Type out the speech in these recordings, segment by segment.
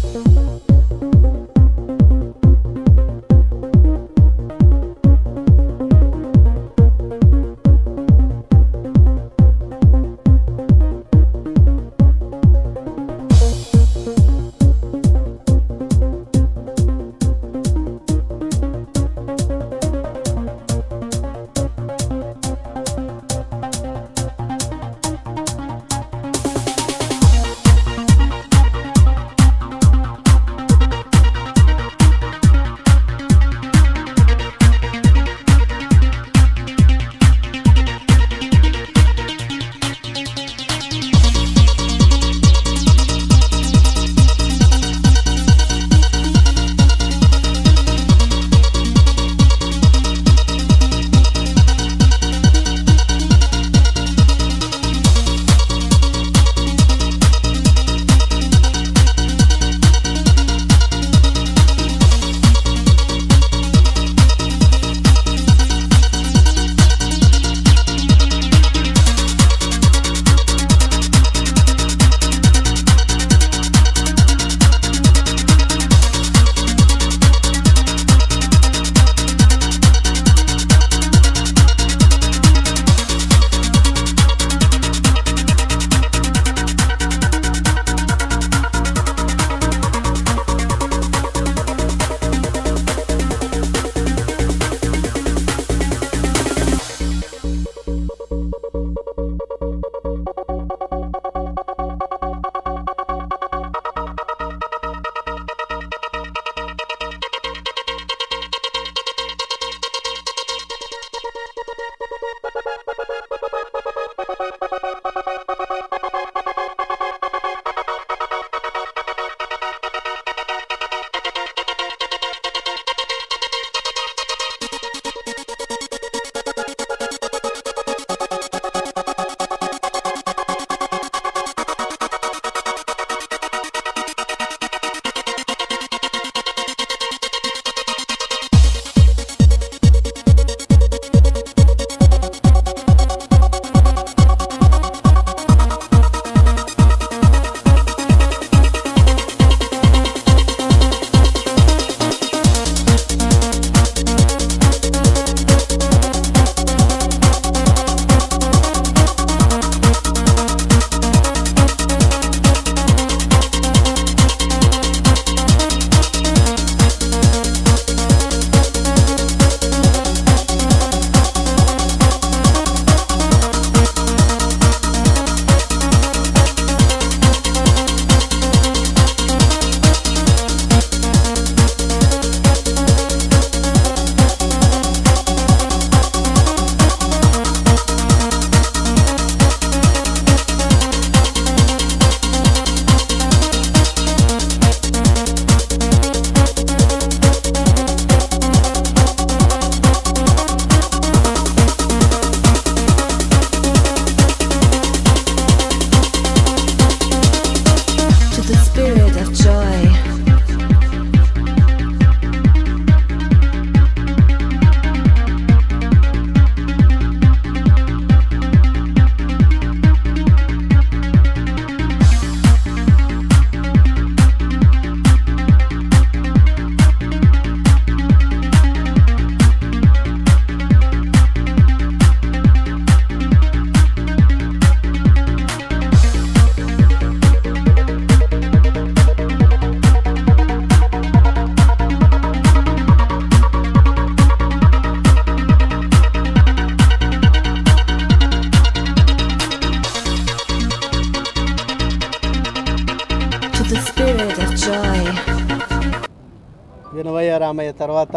వినవయ్య రామయ్య తర్వాత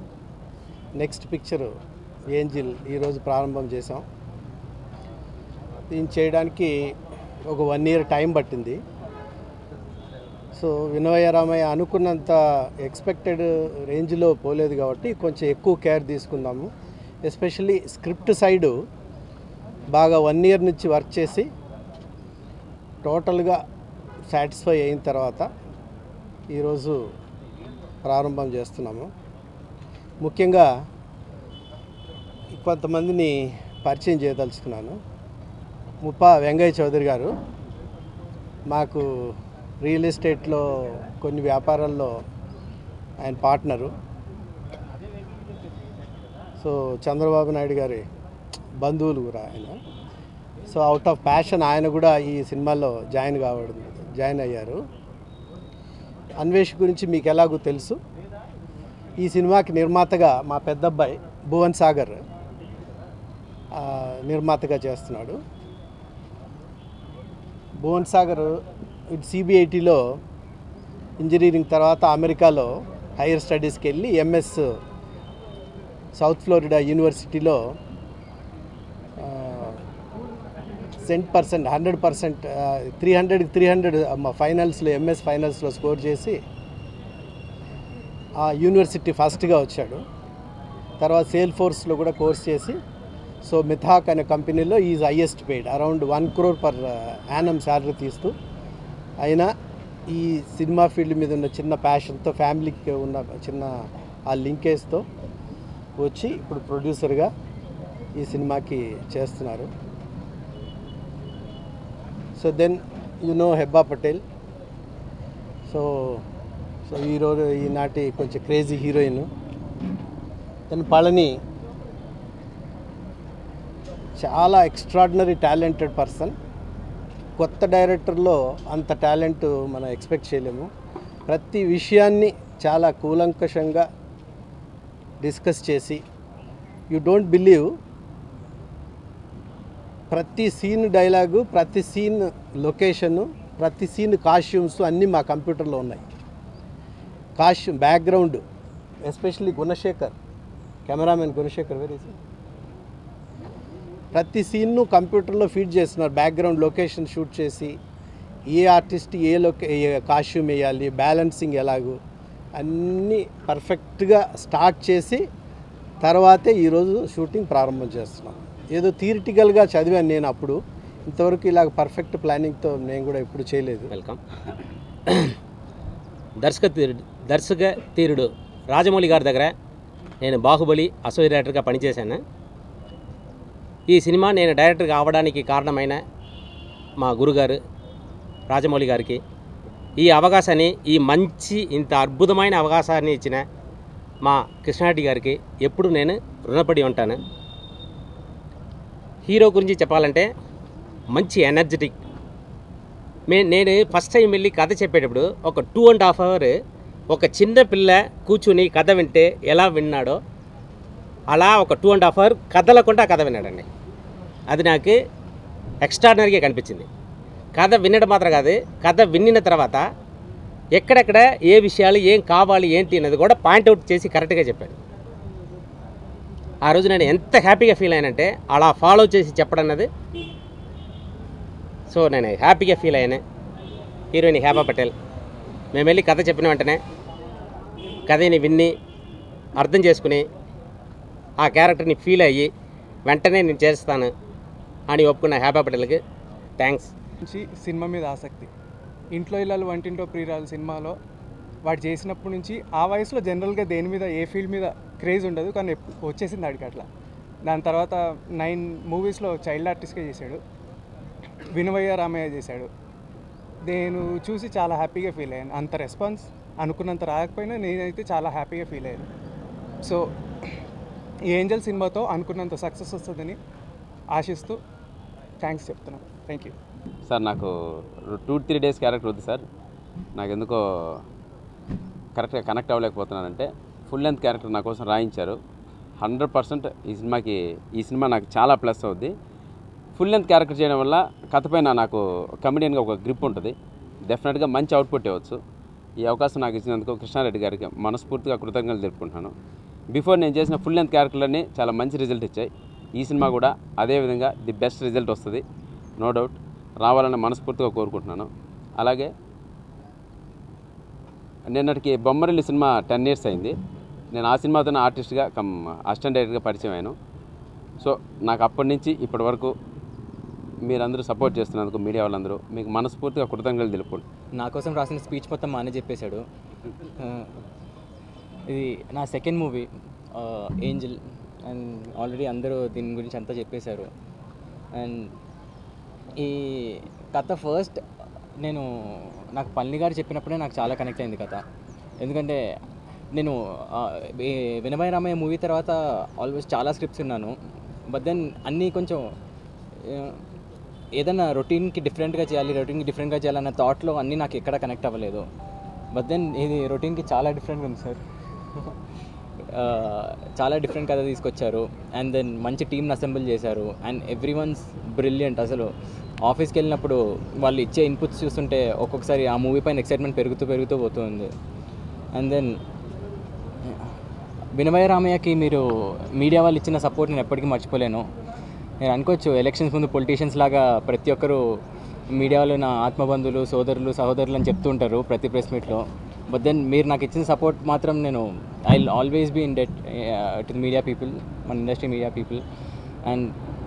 next picture angel ఈరోజు ప్రారంభం చేసాం దీన్ని చేయడానికి ఒక వన్ ఇయర్ టైం పట్టింది సో వినవయ్య రామయ్య అనుకున్నంత ఎక్స్పెక్టెడ్ రేంజ్లో పోలేదు కాబట్టి కొంచెం ఎక్కువ కేర్ తీసుకుందాము ఎస్పెషల్లీ స్క్రిప్ట్ సైడు బాగా వన్ ఇయర్ నుంచి వర్క్ చేసి టోటల్గా సాటిస్ఫై అయిన తర్వాత ఈరోజు ప్రారంభం చేస్తున్నాము ముఖ్యంగా కొంతమందిని పరిచయం చేయదలుచుకున్నాను ముప్పా వెంగయ్య చౌదరి గారు మాకు రియల్ ఎస్టేట్లో కొన్ని వ్యాపారాల్లో ఆయన పార్ట్నరు సో చంద్రబాబు నాయుడు గారి బంధువులు కూడా ఆయన సో అవుట్ ఆఫ్ ప్యాషన్ ఆయన కూడా ఈ సినిమాలో జాయిన్ కావడం జాయిన్ అయ్యారు అన్వేష్ గురించి మీకు ఎలాగో తెలుసు ఈ సినిమాకి నిర్మాతగా మా పెద్దబ్బాయి భువన్ సాగర్ ఆ, నిర్మాతగా చేస్తున్నాడు భువన్ సాగర్ ఇటు సిబిఐటిలో ఇంజనీరింగ్ తర్వాత అమెరికాలో హైయర్ స్టడీస్కి వెళ్ళి ఎంఎస్ సౌత్ ఫ్లోరిడా యూనివర్సిటీలో cent percent hundred percent three hundred three hundred ఫైనల్స్లో ఎంఎస్ ఫైనల్స్లో స్కోర్ చేసి ఆ యూనివర్సిటీ ఫస్ట్గా వచ్చాడు తర్వాత సేల్ ఫోర్స్లో కూడా కోర్స్ చేసి సో మిథాక్ అనే కంపెనీలో is highest paid around one crore per annum salary తీస్తూ అయినా ఈ సినిమా ఫీల్డ్ మీద ఉన్న చిన్న ప్యాషన్తో ఫ్యామిలీకి ఉన్న చిన్న ఆ లింకేజ్తో వచ్చి ఇప్పుడు ప్రొడ్యూసర్గా ఈ సినిమాకి చేస్తున్నారు so then you know Hebah Patel so so ఈరోజు ఈనాటి కొంచెం క్రేజీ హీరోయిన్ దెన్ పళని చాలా ఎక్స్ట్రాడినరీ టాలెంటెడ్ పర్సన్ కొత్త డైరెక్టర్లో అంత టాలెంట్ మనం ఎక్స్పెక్ట్ చేయలేము ప్రతి విషయాన్ని చాలా కూలంకషంగా డిస్కస్ చేసి యూ డోంట్ బిలీవ్ ప్రతి సీన్ డైలాగు ప్రతి సీన్ లొకేషను ప్రతి సీన్ కాస్ట్యూమ్స్ అన్నీ మా కంప్యూటర్లో ఉన్నాయి costume background especially Gunasekhar cameraman Gunasekhar very ప్రతి సీన్ను కంప్యూటర్లో ఫీడ్ చేస్తున్నారు బ్యాక్గ్రౌండ్ లొకేషన్ షూట్ చేసి ఏ ఆర్టిస్ట్ ఏ లొకే ఏ కాస్ట్యూమ్ వేయాలి బ్యాలెన్సింగ్ ఎలాగో అన్నీ పర్ఫెక్ట్గా స్టార్ట్ చేసి తర్వాతే ఈరోజు షూటింగ్ ప్రారంభం చేస్తున్నాం ఏదో థియరిటికల్గా చదివాను నేను అప్పుడు ఇంతవరకు ఇలాగ పర్ఫెక్ట్ ప్లానింగ్తో నేను కూడా ఎప్పుడు చేయలేదు వెల్కమ్ దర్శక తీరుడు దర్శక తీరుడు రాజమౌళి గారి దగ్గర నేను బాహుబలి అసోసియేట్ డైరెక్టర్గా పనిచేశాను ఈ సినిమా నేను డైరెక్టర్గా అవడానికి కారణమైన మా గురుగారు రాజమౌళి గారికి ఈ అవకాశాన్ని ఈ మంచి ఇంత అద్భుతమైన అవకాశాన్ని ఇచ్చిన మా కృష్ణారెడ్డి గారికి ఎప్పుడు నేను రుణపడి ఉంటాను హీరో గురించి చెప్పాలంటే మంచి ఎనర్జెటిక్ మే నేను ఫస్ట్ టైం వెళ్ళి కథ చెప్పేటప్పుడు ఒక టూ అండ్ హాఫ్ అవర్ ఒక చిన్న పిల్ల కూర్చుని కథ వింటే ఎలా విన్నాడో అలా ఒక టూ అండ్ హాఫ్ అవర్ కథలకుండా కథ విన్నాడండి అది నాకు ఎక్స్ట్రాడినరీగా కనిపించింది కథ వినడం మాత్రం కాదు కథ వినిన తర్వాత ఎక్కడెక్కడ ఏ విషయాలు ఏం కావాలి ఏంటి అన్నది కూడా పాయింట్అవుట్ చేసి కరెక్ట్గా చెప్పాడు ఆ రోజు నేను ఎంత హ్యాపీగా ఫీల్ అయ్యానంటే అలా ఫాలో చేసి చెప్పడం అన్నది సో నేను హ్యాపీగా ఫీల్ అయ్యాను హీరోయిన్ హేమా పటేల్ మేము వెళ్ళి కథ చెప్పిన వెంటనే కథని విన్ని అర్థం చేసుకుని ఆ క్యారెక్టర్ని ఫీల్ అయ్యి వెంటనే నేను చేస్తాను అని ఒప్పుకున్న హేమా పటేల్కి థ్యాంక్స్ నుంచి సినిమా మీద ఆసక్తి ఇంట్లో ఇల్లాలు వంటింటో ప్రియురాలు సినిమాలో వాడు చేసినప్పటి నుంచి ఆ వయసులో జనరల్గా దేని మీద ఏ ఫీల్డ్ మీద క్రేజ్ ఉండదు కానీ ఎప్పు- వచ్చేసింది ఆడికి అట్లా దాని తర్వాత నైన్ మూవీస్లో చైల్డ్ ఆర్టిస్ట్గా చేశాడు వినవయ్య రామయ్య చేశాడు నేను చూసి చాలా హ్యాపీగా ఫీల్ అయ్యాను అంత రెస్పాన్స్ అనుకున్నంత రాకపోయినా నేనైతే చాలా హ్యాపీగా ఫీల్ అయ్యాను సో ఈ ఏంజల్ సినిమాతో అనుకున్నంత సక్సెస్ వస్తుందని ఆశిస్తూ థ్యాంక్స్ చెప్తున్నాను థ్యాంక్ యూ సార్ నాకు టూ త్రీ డేస్ క్యారెక్టర్ వద్దు సార్ నాకు ఎందుకో కరెక్ట్గా కనెక్ట్ అవ్వలేకపోతున్నానంటే ఫుల్ లెంత్ క్యారెక్టర్ నా కోసం రాయించారు హండ్రెడ్ పర్సెంట్ ఈ సినిమాకి ఈ సినిమా నాకు చాలా ప్లస్ అవుద్ది ఫుల్ లెంత్ క్యారెక్టర్ చేయడం వల్ల కథ పైన నాకు కమెడియన్గా ఒక గ్రిప్ ఉంటుంది డెఫినెట్గా మంచి అవుట్పుట్ ఇవ్వచ్చు ఈ అవకాశం నాకు ఇచ్చినందుకు కృష్ణారెడ్డి గారికి మనస్ఫూర్తిగా కృతజ్ఞతలు తెలుపుకుంటున్నాను బిఫోర్ నేను చేసిన ఫుల్ లెంత్ క్యారెక్టర్లన్నీ చాలా మంచి రిజల్ట్ ఇచ్చాయి ఈ సినిమా కూడా అదేవిధంగా ది బెస్ట్ రిజల్ట్ వస్తుంది నో డౌట్ రావాలని మనస్ఫూర్తిగా కోరుకుంటున్నాను అలాగే నిన్నటికి బొమ్మరిల్లి సినిమా టెన్ ఇయర్స్ అయింది నేను ఆ సినిమాతో ఆర్టిస్ట్గా కమ్ అసిస్టెంట్ డైరెక్టర్గా పరిచయం అయ్యాను సో నాకు అప్పటి నుంచి ఇప్పటి వరకు మీరందరూ సపోర్ట్ చేస్తున్నందుకు మీడియా వాళ్ళందరూ మీకు మనస్ఫూర్తిగా కృతజ్ఞతలు తెలుపుకుంటున్నాను నా కోసం రాసిన స్పీచ్ మొత్తం మా అన్న చెప్పేశాడు ఆ, ఇది నా second movie angel and already అందరూ దీని గురించి అంతా చెప్పేశారు అండ్ ఈ కథ ఫస్ట్ నేను నాకు పల్లి గారు చెప్పినప్పుడే నాకు చాలా కనెక్ట్ అయింది కథ ఎందుకంటే నేను ఆ, ఏ- వినమయ రామయ్య మూవీ తర్వాత ఆల్మోస్ట్ చాలా స్క్రిప్ట్స్ విన్నాను బట్ దెన్ అన్నీ కొంచెం ఆ, ఏదైనా రొటీన్కి డిఫరెంట్గా చేయాలి రొటీన్కి డిఫరెంట్గా చేయాలన్న థాట్లో అన్నీ నాకు ఎక్కడ కనెక్ట్ అవ్వలేదు బట్ దెన్ ఇది రొటీన్కి చాలా డిఫరెంట్గా ఉంది సార్ ఆ, చాలా డిఫరెంట్ కథ తీసుకొచ్చారు అండ్ దెన్ మంచి టీమ్ని అసెంబుల్ చేశారు అండ్ ఎవ్రీ వన్స్ బ్రిలియంట్ అసలు ఆఫీస్కి వెళ్ళినప్పుడు వాళ్ళు ఇచ్చే ఇన్పుట్స్ చూస్తుంటే ఒక్కొక్కసారి ఆ మూవీ పైన ఎక్సైట్మెంట్ పెరుగుతూ పెరుగుతూ పోతుంది అండ్ దెన్ వినమయ రామయ్యకి మీరు మీడియా వాళ్ళు ఇచ్చిన సపోర్ట్ నేను ఎప్పటికీ మర్చిపోలేను నేను అనుకోవచ్చు ఎలక్షన్స్ ముందు పొలిటీషియన్స్ లాగా ప్రతి ఒక్కరు మీడియా వాళ్ళు నా ఆత్మబంధువులు సోదరులు సహోదరులు అని చెప్తూ ఉంటారు ప్రతి ప్రెస్ మీట్లో బట్ దెన్ మీరు నాకు ఇచ్చిన సపోర్ట్ మాత్రం నేను I always be in debt to media people మన industry media people and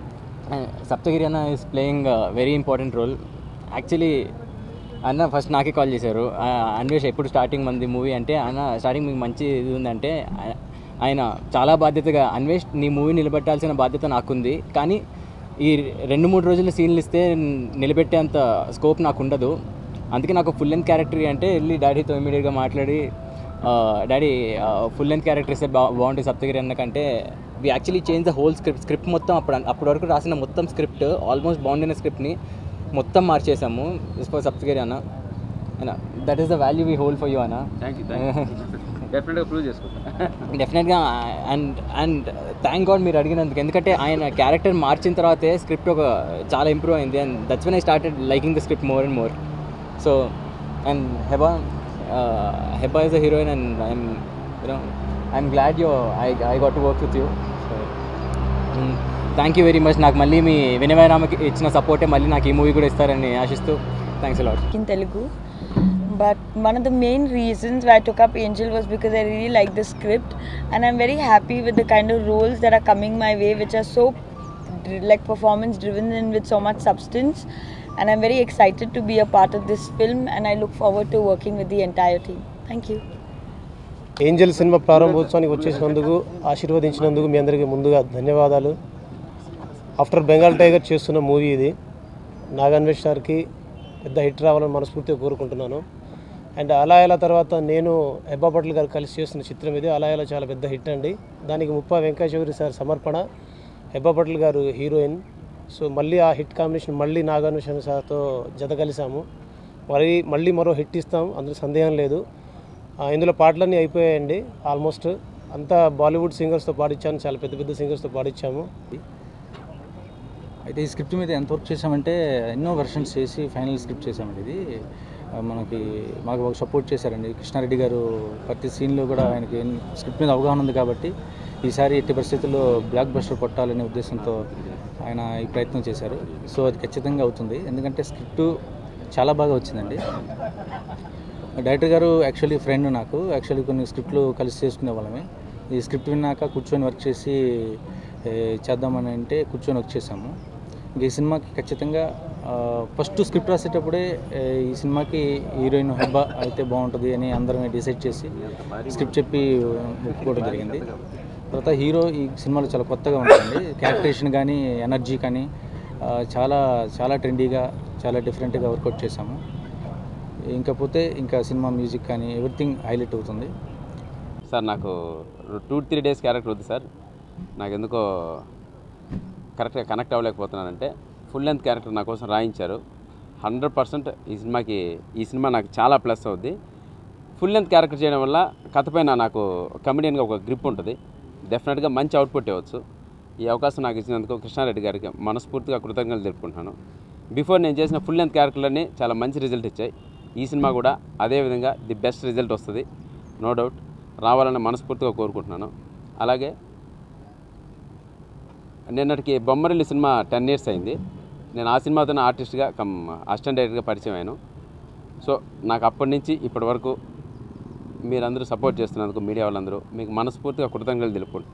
Saptagiri అన్న is playing very important role actually అన్న ఫస్ట్ నాకే కాల్ చేశారు ఆ, అన్వేష్ ఎప్పుడు స్టార్టింగ్ మంది మూవీ అంటే అన్న స్టార్టింగ్ మీకు మంచి ఇది ఉందంటే ఆ- ఆయన చాలా బాధ్యతగా అన్వేష్ నీ మూవీ నిలబెట్టాల్సిన బాధ్యత నాకుంది కానీ ఈ రెండు మూడు రోజుల సీన్లు ఇస్తే నిలబెట్టేంత స్కోప్ నాకు ఉండదు అందుకే నాకు ఫుల్ లెంత్ క్యారెక్టర్ అంటే వెళ్ళి డాడీతో ఇమీడియట్గా మాట్లాడి డాడీ ఫుల్ లెంత్ క్యారెక్టర్ ఇస్తే బా బాగుంటుంది సప్తగిరి అన్న కంటే we actually change the whole script script మొత్తం అప్పుడు అప్పటి వరకు రాసిన మొత్తం స్క్రిప్ట్ ఆల్మోస్ట్ బాగుండిన స్క్రిప్ట్ని మొత్తం మార్చేసాము ఇస్ ఫర్ సప్తగిరి అన్న అన్న that is the value we hold for you అన్న థ్యాంక్ యూ థ్యాంక్ యూ డెఫినెట్గా ప్రూవ్ చేసుకుంటాను డెఫినెట్గా అండ్ అండ్ థ్యాంక్ గాడ్ మీరు అడిగినందుకు ఎందుకంటే ఆయన క్యారెక్టర్ మార్చిన తర్వాతే స్క్రిప్ట్ ఒక చాలా ఇంప్రూవ్ అయింది and that's when I started liking the script more and more so and Hebah Hebah is the heroine and I'm you know I'm glad you I I got to work with you so thank you very much నాకు మళ్ళీ మీ వినయ రామకి ఇచ్చిన సపోర్టే మళ్ళీ నాకు ఈ movie కూడా ఇస్తారని ఆశిస్తూ thanks a lot in Telugu. But one of the main reasons why I took up Angel was because I really like the script, and I'm very happy with the kind of roles that are coming my way, which are so dr- like performance driven and with so much substance. And I'm very excited to be a part of this film, and I look forward to working with the entire team. Thank you. Angel సినిమా ప్రారంభోత్సవానికి వచ్చేసినందుకు ఆశీర్వదించినందుకు మీ అందరికీ ముందుగా ధన్యవాదాలు after Bengal Tiger చేస్తున్న movie ఇది నాగన్వేష్ సార్కి పెద్ద హిట్ రావాలని మనస్ఫూర్తిగా కోరుకుంటున్నాను అండ్ అలా ఎలా తర్వాత నేను హెబ్బా పటేల్ గారు కలిసి చేస్తున్న చిత్రం ఇది అలా ఎలా చాలా పెద్ద హిట్ అండి దానికి ముప్పా వెంకటేశ్వరి సార్ సమర్పణ హెబ్బా పటేల్ గారు హీరోయిన్ సో మళ్ళీ ఆ హిట్ కాంబినేషన్ మళ్ళీ నాగాన్వేషణ సార్తో జత కలిసాము మరి మళ్ళీ మరో హిట్ ఇస్తాం అందులో సందేహం లేదు ఆ, ఇందులో పాటలన్నీ అయిపోయాయండి ఆల్మోస్ట్ అంతా బాలీవుడ్ సింగర్స్తో పాడించాను చాలా పెద్ద పెద్ద సింగర్స్తో పాడించాము అయితే ఈ స్క్రిప్ట్ మీద ఎంత వర్క్ చేసామంటే ఎన్నో వెర్షన్స్ చేసి ఫైనల్ స్క్రిప్ట్ చేసామండి ఇది ఆ, మనకి మాకు ఒక సపోర్ట్ చేశారండి కృష్ణారెడ్డి గారు ప్రతి సీన్లో కూడా ఆయనకి స్క్రిప్ట్ మీద అవగాహన ఉంది కాబట్టి ఈసారి ఎట్టి పరిస్థితుల్లో బ్లాక్ బస్టర్ కొట్టాలనే ఉద్దేశంతో ఆయన ఈ ప్రయత్నం చేశారు సో అది ఖచ్చితంగా అవుతుంది ఎందుకంటే స్క్రిప్ట్ చాలా బాగా వచ్చిందండి డైరెక్టర్ గారు యాక్చువల్లీ ఫ్రెండ్ నాకు యాక్చువల్లీ కొన్ని స్క్రిప్ట్లు కలిసి చేసుకునే వాళ్ళమే ఈ స్క్రిప్ట్ విన్నాక కూర్చొని వర్క్ చేసి ఏ, చేద్దామని అంటే కూర్చొని వర్క్ చేసాము ఇంక ఈ సినిమాకి ఖచ్చితంగా ఫస్ట్ స్క్రిప్ట్ రాసేటప్పుడే ఏ, ఈ సినిమాకి హీరోయిన్ హెబ్బా అయితే బాగుంటుంది అని అందరం డిసైడ్ చేసి స్క్రిప్ట్ చెప్పి ఒప్పుకోవడం జరిగింది తర్వాత హీరో ఈ సినిమాలో చాలా కొత్తగా ఉంటుంది క్యారెక్టరేషన్ కానీ ఎనర్జీ కానీ ఆ, చాలా చాలా ట్రెండీగా చాలా డిఫరెంట్గా వర్కౌట్ చేసాము ఇంకపోతే ఇంకా సినిమా మ్యూజిక్ కానీ ఎవ్రీథింగ్ హైలైట్ అవుతుంది సార్ నాకు టూ త్రీ డేస్ క్యారెక్టర్ వద్దు సార్ నాకు ఎందుకో కరెక్ట్గా కనెక్ట్ అవ్వలేకపోతున్నానంటే ఫుల్ లెంత్ క్యారెక్టర్ నా కోసం రాయించారు హండ్రెడ్ పర్సెంట్ ఈ సినిమాకి ఈ సినిమా నాకు చాలా ప్లస్ అవుద్ది ఫుల్ లెంత్ క్యారెక్టర్ చేయడం వల్ల కథ పైన నాకు కమెడియన్గా ఒక గ్రిప్ ఉంటుంది డెఫినెట్గా మంచి అవుట్పుట్ ఇవ్వచ్చు ఈ అవకాశం నాకు ఇచ్చినందుకు కృష్ణారెడ్డి గారికి మనస్ఫూర్తిగా కృతజ్ఞతలు తెలుపుకుంటున్నాను బిఫోర్ నేను చేసిన ఫుల్ లెంత్ క్యారెక్టర్లన్నీ చాలా మంచి రిజల్ట్ ఇచ్చాయి ఈ సినిమా కూడా అదేవిధంగా ది బెస్ట్ రిజల్ట్ వస్తుంది నో డౌట్ రావాలని మనస్ఫూర్తిగా కోరుకుంటున్నాను అలాగే నిన్నటికి బొమ్మరిల్లి సినిమా టెన్ ఇయర్స్ అయింది నేను ఆ సినిమాతో ఆర్టిస్ట్గా కమ్ అసిస్టెంట్ డైరెక్టర్గా పరిచయం అయ్యాను సో నాకు అప్పటి నుంచి ఇప్పటి వరకు మీరందరూ సపోర్ట్ చేస్తున్నందుకు మీడియా వాళ్ళందరూ మీకు మనస్ఫూర్తిగా కృతజ్ఞతలు తెలుపుకుంటున్నాను